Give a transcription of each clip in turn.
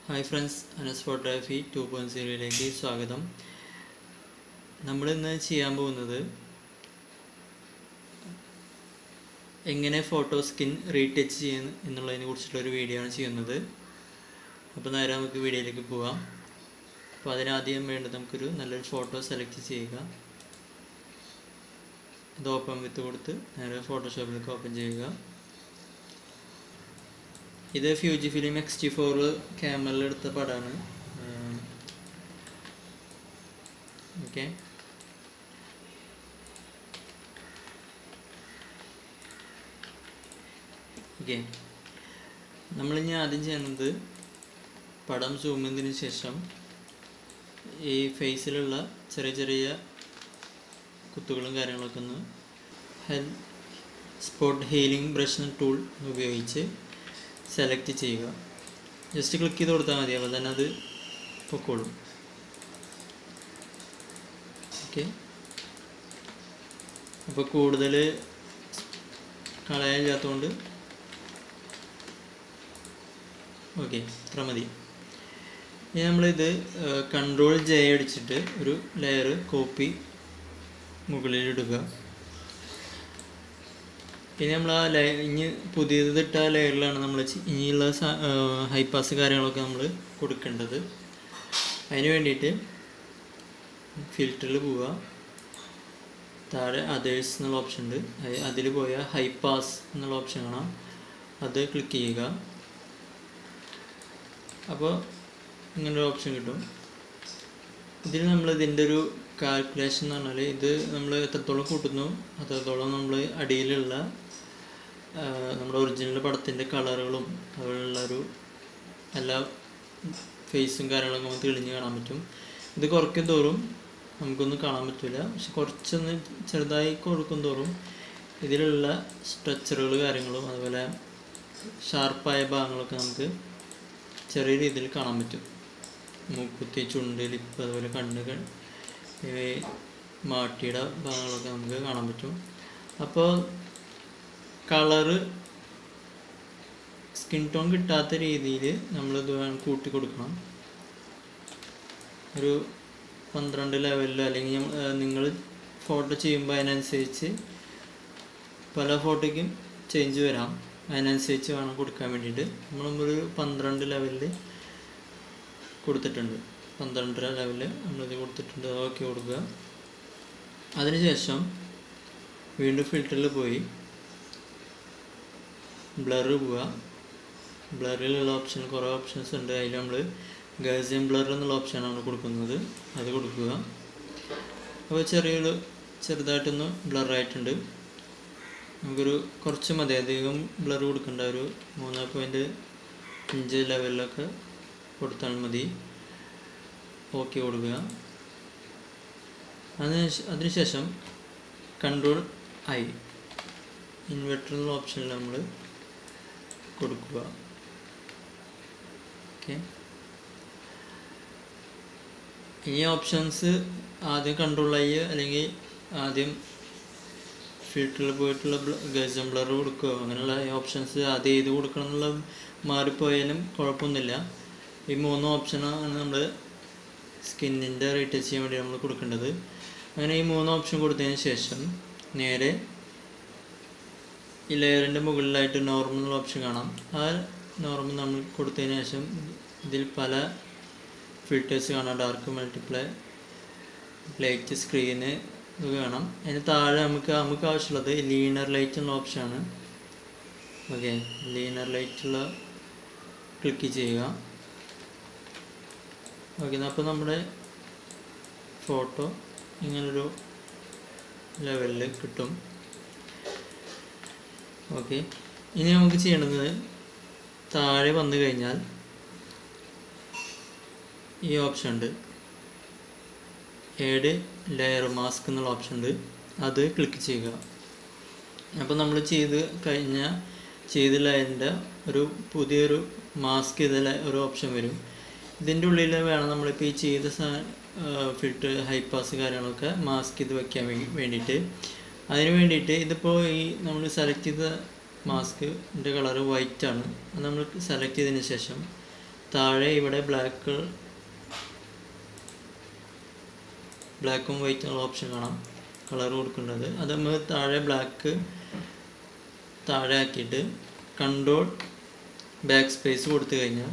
hi friends Anas photography two point സീറോയിലേക്ക് സ്വാഗതം നമ്മൾ ഇന്ന് ചെയ്യാൻ പോകുന്നത് എങ്ങനെ ഫോട്ടോ സ്കിൻ റീടച്ച് ചെയ്യുന്നു എന്നുള്ളതിനെ കുറിച്ചിട്ടുള്ളൊരു വീഡിയോ ആണ് ചെയ്യുന്നത് അപ്പോൾ നേരെ നമുക്ക് വീഡിയോയിലേക്ക് പോകാം അപ്പോൾ അതിനാദ്യം വേണ്ടത് നമുക്കൊരു നല്ലൊരു ഫോട്ടോ സെലക്ട് ചെയ്യുക ഇത് ഓപ്പൺ വിത്ത് കൊടുത്ത് നേരെ ഫോട്ടോഷോപ്പിലേക്ക് ഓപ്പൺ ചെയ്യുക ഇത് Fuji film X T four ക്യാമറയിൽ എടുത്ത പടമാണ് ഓക്കെ ഓക്കെ നമ്മളിനി ആദ്യം ചെയ്യുന്നത് പടം സൂം ചെയ്തതിന് ശേഷം ഈ ഫേസിലുള്ള ചെറിയ ചെറിയ കുത്തുകളും കാര്യങ്ങളൊക്കെ ഒന്ന് heal spot healing brush tool ഉപയോഗിച്ച് സെലക്ട് ചെയ്യുക ജസ്റ്റ് ക്ലിക്ക് ചെയ്ത് കൊടുത്താൽ മതി അപ്പോൾ തന്നെ അത് പൊക്കോളും ഓക്കെ അപ്പോൾ കൂടുതൽ കളയാനില്ലാത്തതുകൊണ്ട് ഓക്കെ ഇത്ര മതി ഇനി നമ്മളിത് കൺട്രോൾ ജെ അടിച്ചിട്ട് ഒരു ലെയർ കോപ്പി മുകളിലിടുക പിന്നെ നമ്മൾ ആ ലേ ഇനി പുതിയത് ഇട്ട ലെയറിലാണ് നമ്മൾ ഇനിയുള്ള ഹൈ പാസ് കാര്യങ്ങളൊക്കെ നമ്മൾ കൊടുക്കേണ്ടത് അതിന് വേണ്ടിയിട്ട് ഫിൽറ്ററിൽ പോവുക താഴെ അതേഴ്സ് എന്നുള്ള ഓപ്ഷൻ ഉണ്ട് അതിൽ പോയാൽ ഹൈ പാസ് എന്നുള്ള ഓപ്ഷൻ കാണാം അത് ക്ലിക്ക് ചെയ്യുക അപ്പോൾ ഇങ്ങനൊരു ഓപ്ഷൻ കിട്ടും ഇതിൽ നമ്മൾ ഇതിൻ്റെ ഒരു കാൽക്കുലേഷൻ എന്ന് പറഞ്ഞാൽ ഇത് നമ്മൾ എത്രത്തോളം കൂട്ടുന്നു അത്രത്തോളം നമ്മൾ അടിയിലുള്ള നമ്മുടെ ഒറിജിനൽ പടത്തിൻ്റെ കളറുകളും അതുപോലുള്ള ഒരു എല്ലാ ഫേസും കാര്യങ്ങളൊക്കെ നമുക്ക് തെളിഞ്ഞ് കാണാൻ പറ്റും ഇത് കുറയ്ക്കും തോറും നമുക്കൊന്നും കാണാൻ പറ്റില്ല പക്ഷെ കുറച്ചൊന്ന് ചെറുതായി കൊടുക്കും തോറും ഇതിലുള്ള സ്ട്രക്ചറുകൾ കാര്യങ്ങളും അതുപോലെ ഷാർപ്പായ ഭാഗങ്ങളൊക്കെ നമുക്ക് ചെറിയ രീതിയിൽ കാണാൻ പറ്റും മൂക്കുത്തി ചുണ്ട് ലിപ്പ് അതുപോലെ കണ്ണുകൾ മാട്ടിയുടെ ഭാഗങ്ങളൊക്കെ നമുക്ക് കാണാൻ പറ്റും അപ്പോൾ കളറ് സ്കിൻ ടോൺ കിട്ടാത്ത രീതിയിൽ നമ്മളിത് കൂട്ടി കൊടുക്കണം ഒരു പന്ത്രണ്ട് ലെവലിൽ അല്ലെങ്കിൽ നിങ്ങൾ ഫോട്ടോ ചെയ്യുമ്പോൾ അതിനനുസരിച്ച് പല ഫോട്ടോയ്ക്കും ചേഞ്ച് വരാം അതിനനുസരിച്ച് വേണം കൊടുക്കാൻ വേണ്ടിയിട്ട് നമ്മളൊരു പന്ത്രണ്ട് ലെവലിൽ കൊടുത്തിട്ടുണ്ട് പന്ത്രണ്ടര ലെവലിൽ നമ്മളിത് കൊടുത്തിട്ടുണ്ട് ഓക്കെ കൊടുക്കുക അതിനുശേഷം വീണ്ടും ഫിൽറ്ററിൽ പോയി ബ്ലർ പോവുക ബ്ലറിലുള്ള ഓപ്ഷൻ കുറേ ഓപ്ഷൻസ് ഉണ്ട് അതിൽ നമ്മൾ ഗേസിയം ബ്ലർ എന്നുള്ള ഓപ്ഷനാണ് കൊടുക്കുന്നത് അത് കൊടുക്കുക അപ്പോൾ ചെറിയൊരു ചെറുതായിട്ടൊന്ന് ബ്ലറായിട്ടുണ്ട് നമുക്കൊരു കുറച്ച് മതി അധികം ബ്ലർ കൊടുക്കേണ്ട ഒരു മൂന്ന് പോയിൻറ്റ് അഞ്ച് ലെവലിലൊക്കെ കൊടുത്താൽ മതി ഓക്കെ കൊടുക്കുക അതിന് അതിനുശേഷം കൺട്രോൾ ഐ ഇൻവെർട്ടർ എന്നുള്ള ഓപ്ഷനിൽ നമ്മൾ കൊടുക്കുക ഓക്കെ ഇനി ഓപ്ഷൻസ് ആദ്യം കൺട്രോൾ ഐ അല്ലെങ്കിൽ ആദ്യം ഫിൽറ്ററിൽ പോയിട്ടുള്ള ഗസം ബ്ലർ കൊടുക്കുക അങ്ങനെയുള്ള ഓപ്ഷൻസ് ആദ്യം ഏത് കൊടുക്കണം എന്നുള്ള മാറിപ്പോയാലും കുഴപ്പമൊന്നുമില്ല ഈ മൂന്ന് ഓപ്ഷനാണ് നമ്മൾ സ്കിന്നിൻ്റെ റീടച്ച് ചെയ്യാൻ വേണ്ടി നമ്മൾ കൊടുക്കേണ്ടത് അങ്ങനെ ഈ മൂന്ന് ഓപ്ഷൻ കൊടുത്തതിന് ശേഷം നേരെ ഈ ലെയറിൻ്റെ മുകളിലായിട്ട് നോർമൽ ഓപ്ഷൻ കാണാം ആ നോർമൽ നമ്മൾ കൊടുത്തതിന് ശേഷം ഇതിൽ പല ഫിൽറ്റേഴ്സ് കാണാം ഡാർക്ക് മൾട്ടിപ്ലൈ ലൈറ്റ് സ്ക്രീന് ഇത് വേണം അതിന് താഴെ നമുക്ക് നമുക്ക് ആവശ്യമുള്ളത് ലീനർ ലൈറ്റ് എന്നുള്ള ഓപ്ഷനാണ് ഓക്കെ ലീനർ ലൈറ്റുള്ള ക്ലിക്ക് ചെയ്യുക ഓക്കെ അപ്പോൾ നമ്മുടെ ഫോട്ടോ ഇങ്ങനൊരു ലെവലിൽ കിട്ടും ഓക്കെ ഇനി നമുക്ക് ചെയ്യേണ്ടത് താഴെ വന്നു കഴിഞ്ഞാൽ ഈ ഓപ്ഷൻ ഉണ്ട് ഏഡ് ലെയർ മാസ്ക് എന്നുള്ള ഓപ്ഷൻ ഉണ്ട് അത് ക്ലിക്ക് ചെയ്യുക അപ്പോൾ നമ്മൾ ചെയ്ത് കഴിഞ്ഞ ചെയ്ത ലെയറിൻ്റെ ഒരു പുതിയൊരു മാസ്ക് ചെയ്ത ഒരു ഓപ്ഷൻ വരും ഇതിൻ്റെ ഉള്ളിൽ വേണം നമ്മളിപ്പോൾ ഈ ചെയ്ത ഫിൽറ്റർ ഹൈപ്പാസ് കാര്യങ്ങളൊക്കെ മാസ്ക് ചെയ്ത് വെക്കാൻ വേണ്ടിയിട്ട് അതിന് വേണ്ടിയിട്ട് ഇതിപ്പോൾ ഈ നമ്മൾ സെലക്ട് ചെയ്ത മാസ്കിൻ്റെ കളറ് വൈറ്റ് ആണ് അത് നമ്മൾ സെലക്ട് ചെയ്തതിന് ശേഷം താഴെ ഇവിടെ ബ്ലാക്ക് ബ്ലാക്കും വൈറ്റും ഉള്ള ഓപ്ഷൻ കാണാം കളർ കൊടുക്കേണ്ടത് അത് നമ്മൾ താഴെ ബ്ലാക്ക് താഴെ ആക്കിയിട്ട് കൺട്രോൾ ബാക്ക് സ്പേസ് കൊടുത്തു കഴിഞ്ഞാൽ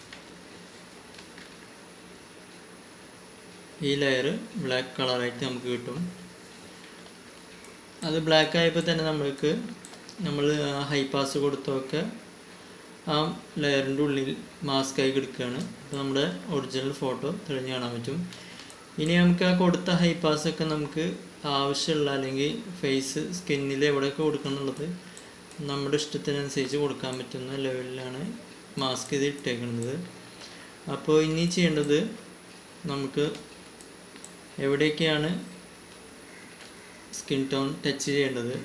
ഈ ലെയർ ബ്ലാക്ക് കളറായിട്ട് നമുക്ക് കിട്ടും അത് ബ്ലാക്ക് ആയപ്പോൾ തന്നെ നമ്മൾക്ക് നമ്മൾ ഹൈ പാസ് കൊടുത്തൊക്കെ ആ ലെയറിൻ്റെ ഉള്ളിൽ മാസ്ക് ആയി കിടക്കുകയാണ് അപ്പോൾ നമ്മുടെ ഒറിജിനൽ ഫോട്ടോ തെളിഞ്ഞ് കാണാൻ പറ്റും ഇനി നമുക്ക് ആ കൊടുത്ത ഹൈ പാസ് ഒക്കെ നമുക്ക് ആവശ്യമുള്ള അല്ലെങ്കിൽ ഫേസ് സ്കിന്നിൽ എവിടെയൊക്കെ കൊടുക്കണം എന്നുള്ളത് നമ്മുടെ ഇഷ്ടത്തിനനുസരിച്ച് കൊടുക്കാൻ പറ്റുന്ന ലെവലിലാണ് മാസ്ക് ഇത് ഇട്ടേക്കുന്നത് അപ്പോൾ ഇനി ചെയ്യേണ്ടത് നമുക്ക് എവിടെയൊക്കെയാണ് സ്കിൻ ടോൺ ടച്ച് ചെയ്യേണ്ടത്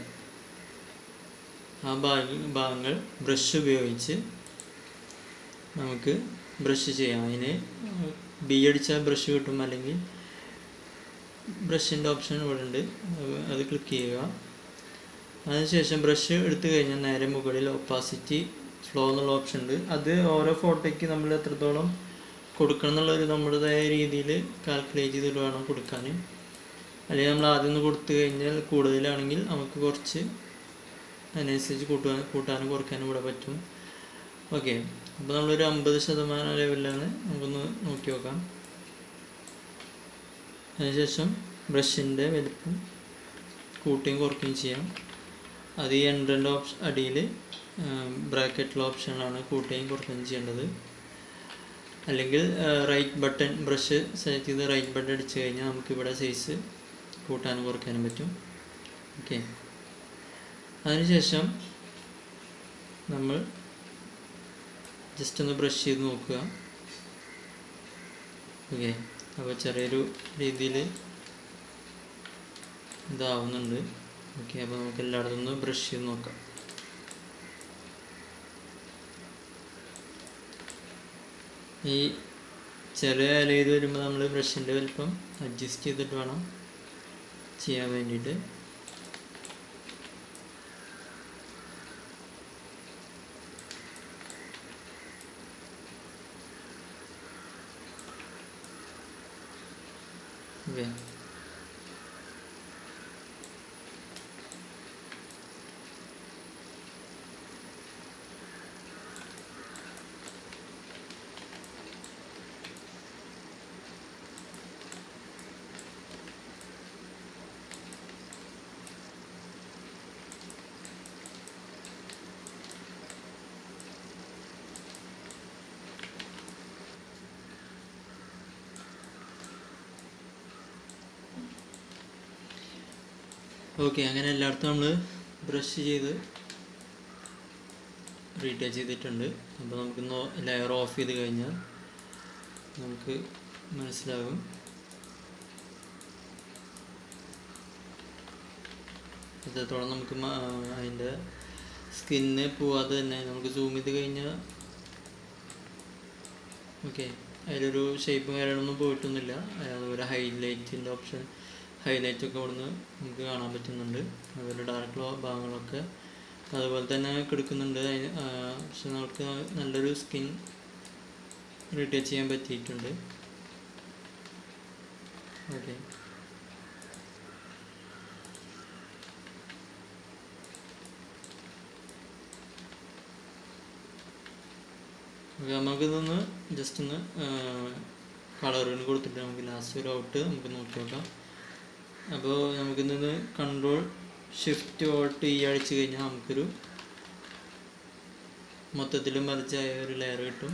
ആ ഭാഗ ഭാഗങ്ങൾ ബ്രഷ് ഉപയോഗിച്ച് നമുക്ക് ബ്രഷ് ചെയ്യാം അതിന് ബി അടിച്ചാൽ ബ്രഷ് കിട്ടും അല്ലെങ്കിൽ ബ്രഷിൻ്റെ ഓപ്ഷൻ ഇവിടെ ഉണ്ട് അത് അത് ക്ലിക്ക് ചെയ്യുക അതിനുശേഷം ബ്രഷ് എടുത്തു കഴിഞ്ഞാൽ നേരെ മുകളിൽ ഒപ്പാസിറ്റി ഫ്ലോ എന്നുള്ള ഓപ്ഷൻ ഉണ്ട് അത് ഓരോ ഫോട്ടോയ്ക്ക് നമ്മൾ എത്രത്തോളം കൊടുക്കണം എന്നുള്ളൊരു നമ്മുടേതായ രീതിയിൽ കാൽക്കുലേറ്റ് ചെയ്തിട്ട് വേണം കൊടുക്കാൻ അല്ലെങ്കിൽ നമ്മൾ ആദ്യം ഒന്ന് കൊടുത്തു കഴിഞ്ഞാൽ കൂടുതലാണെങ്കിൽ നമുക്ക് കുറച്ച് അതിനനുസരിച്ച് കൂട്ടുവാൻ കൂട്ടാനും കുറയ്ക്കാനും ഇവിടെ പറ്റും ഓക്കെ അപ്പോൾ നമ്മളൊരു അമ്പത് ശതമാനം ലെവലിലാണ് നമുക്കൊന്ന് നോക്കി നോക്കാം അതിനുശേഷം ബ്രഷിൻ്റെ വലിപ്പം കൂട്ടുകയും കുറയ്ക്കുകയും ചെയ്യാം അത് ഈ എൻട്രൻ്റെ ഓപ്ഷൻ അടിയിൽ ബ്രാക്കറ്റിലെ ഓപ്ഷനിലാണ് കൂട്ടുകയും കുറയ്ക്കുകയും ചെയ്യേണ്ടത് അല്ലെങ്കിൽ റൈറ്റ് ബട്ടൺ ബ്രഷ് സെലക്ട് ചെയ്ത് റൈറ്റ് ബട്ടൺ അടിച്ചു കഴിഞ്ഞാൽ നമുക്ക് ഇവിടെ സൈസ് കൂട്ടാനും കുറയ്ക്കാനും പറ്റും ഓക്കെ അതിനുശേഷം നമ്മൾ ജസ്റ്റ് ഒന്ന് ബ്രഷ് ചെയ്ത് നോക്കുക ഓക്കെ അപ്പോൾ ചെറിയൊരു രീതിയിൽ ഇതാവുന്നുണ്ട് ഓക്കെ അപ്പോൾ നമുക്ക് എല്ലായിടത്തും ഒന്ന് ബ്രഷ് ചെയ്ത് നോക്കാം ഈ ചെറിയ ഇല ചെയ്ത് വരുമ്പോൾ നമ്മൾ ബ്രഷിൻ്റെ വലിപ്പം അഡ്ജസ്റ്റ് ചെയ്തിട്ട് വേണം ചെയ്യാൻ വേണ്ടിയിട്ട് ഓക്കെ ഓക്കെ അങ്ങനെ എല്ലായിടത്തും നമ്മൾ ബ്രഷ് ചെയ്ത് റീടച്ച് ചെയ്തിട്ടുണ്ട് അപ്പോൾ നമുക്കിന്ന് ലെയർ ഓഫ് ചെയ്ത് കഴിഞ്ഞാൽ നമുക്ക് മനസ്സിലാകും എത്രത്തോളം നമുക്ക് മ- അതിൻ്റെ സ്കിന്ന് പോവാതെ തന്നെ നമുക്ക് സൂം ചെയ്ത് കഴിഞ്ഞാൽ ഓക്കെ അതിലൊരു ഷേപ്പും കാര്യങ്ങളൊന്നും പോയിട്ടൊന്നുമില്ല അതുപോലെ ഹൈലൈറ്റിൻ്റെ ഓപ്ഷൻ ഹൈലൈറ്റ് ഒക്കെ ഇവിടുന്ന് നമുക്ക് കാണാൻ പറ്റുന്നുണ്ട് അതുപോലെ ഡാർക്ക് ഭാഗങ്ങളൊക്കെ അതുപോലെ തന്നെ കിടക്കുന്നുണ്ട് അതിന് ആ, പക്ഷെ നമുക്ക് നല്ലൊരു സ്കിൻ റീടച്ച് ചെയ്യാൻ പറ്റിയിട്ടുണ്ട് ഓക്കെ ഓക്കെ നമുക്കിതൊന്ന് ജസ്റ്റ് ഒന്ന് കളറിന് കൊടുത്തിട്ട് നമുക്ക് ലാസ്റ്റ് ഒരു ഔട്ട് നമുക്ക് നോക്കി നോക്കാം അപ്പോൾ നമുക്കിന്ന് കൺട്രോൾ ഷിഫ്റ്റ് ഓൾട്ട് ഈ അടിച്ചു കഴിഞ്ഞാൽ നമുക്കൊരു മൊത്തത്തിൽ മറിച്ചായ ഒരു ലെയർ കിട്ടും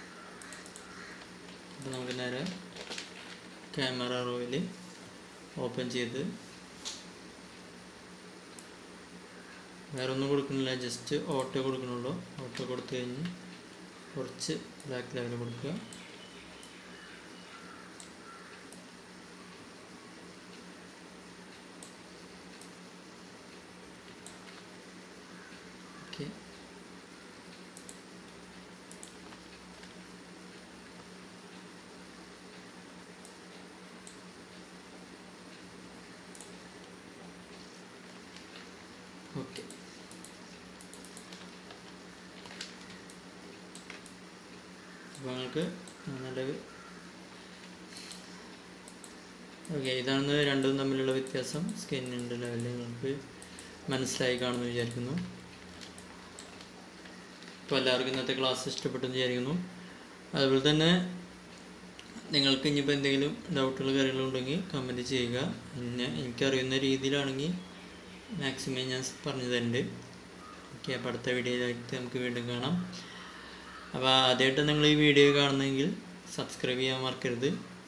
അപ്പോൾ നമുക്ക് നേരെ ക്യാമറ റോയിൽ ഓപ്പൺ ചെയ്ത് വേറെ ഒന്നും കൊടുക്കുന്നില്ല ജസ്റ്റ് ഓട്ടോ കൊടുക്കണുള്ളൂ ഓട്ടോ കൊടുത്തു കഴിഞ്ഞ് കുറച്ച് ബ്ലാക്ക് ലെവൽ കൊടുക്കുക ഓക്കെ ഓക്കെ അപ്പോൾ നിങ്ങൾക്ക് നല്ല ഓക്കെ ഇതാണ് രണ്ടും തമ്മിലുള്ള വ്യത്യാസം സ്കിന്നിൻ്റെ ലെവലിൽ നിങ്ങൾക്ക് മനസ്സിലായി കാണുമെന്ന് വിചാരിക്കുന്നു അപ്പോൾ എല്ലാവർക്കും ഇന്നത്തെ ക്ലാസ് ഇഷ്ടപ്പെട്ടെന്ന് വിചാരിക്കുന്നു അതുപോലെ തന്നെ നിങ്ങൾക്ക് ഇനിയിപ്പോൾ എന്തെങ്കിലും ഡൗട്ടുകൾ കാര്യങ്ങളുണ്ടെങ്കിൽ കമൻറ്റ് ചെയ്യുക പിന്നെ എനിക്കറിയുന്ന രീതിയിലാണെങ്കിൽ മാക്സിമം ഞാൻ പറഞ്ഞു തരുന്നുണ്ട് ഓക്കെ അപ്പോൾ അടുത്ത വീഡിയോയിലായിട്ട് നമുക്ക് വീണ്ടും കാണാം അപ്പോൾ ആദ്യമായിട്ട് നിങ്ങൾ ഈ വീഡിയോ കാണുന്നെങ്കിൽ സബ്സ്ക്രൈബ് ചെയ്യാൻ മറക്കരുത്